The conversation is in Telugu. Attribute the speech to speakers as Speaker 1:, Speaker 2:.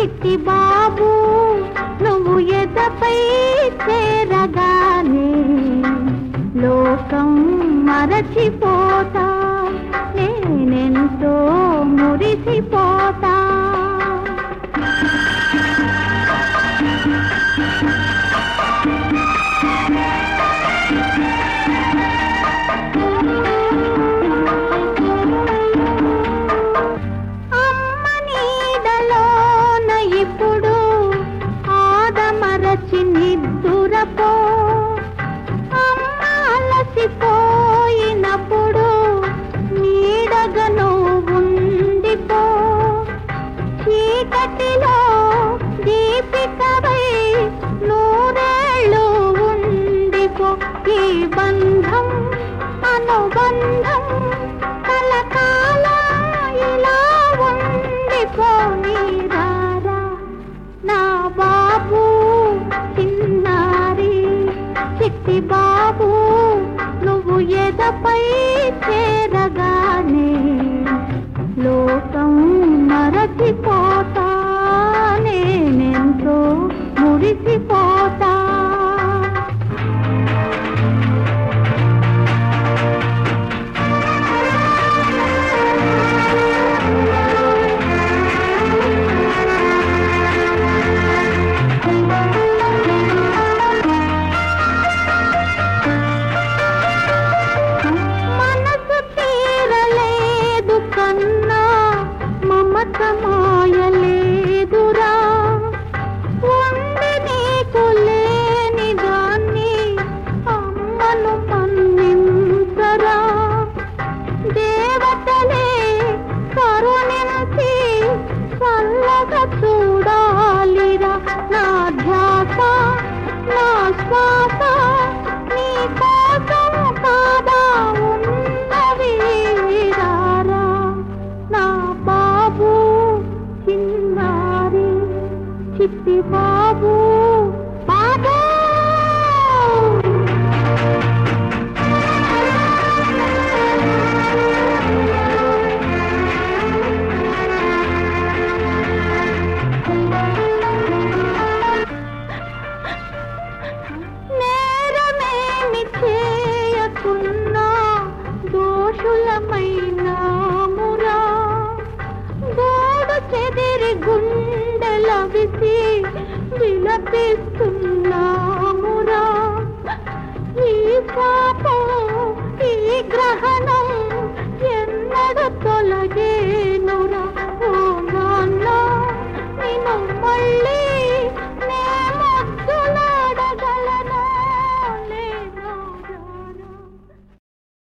Speaker 1: చిట్టి బాబు నువ్వు ఎదపై చేరగానే లోకం మరచిపోతా నేనెంతో మురిసిపోతా అమ్మ నీడలోన ఇప్పుడు ఆదమరచి నిద్దురపో అమ్మ అలసిపోయినప్పుడు నీడగా నువ్వు ఉండిపో చీకటిలో దీపికవై నూరేళ్ళు ఉండిపో ఈ బంధం అనుబంధం కలకాలం ఇలా ఉండిపో నీరారా నా బాబు చిన్నారి చిట్టి బాబు నువ్వు ఎదపై చేరగానే లోకం మరచిపోతా నేనెంతో మురిసిపోతా మనసు తీరలేదు కన్నా మమత మాయలేదురా ఉండి నీకు లేని దాన్ని అమ్మను మన్నించరా దేవతలే కరుణించి చల్లగా చూడాలిరా నా ధ్యాస నా శ్వాస నీ కోసం కాదా ఉన్నవి రారా నా బాబు చిన్నారి చిట్టి బాబు బాబు నేరమేమి చేయకున్నా దోషులమైనామురా గోడు చెదిరి గుండెల విసి విలపిస్తున్నామురా ఈ పాపం ఈ గ్రహణం ఎన్నడు తొలగే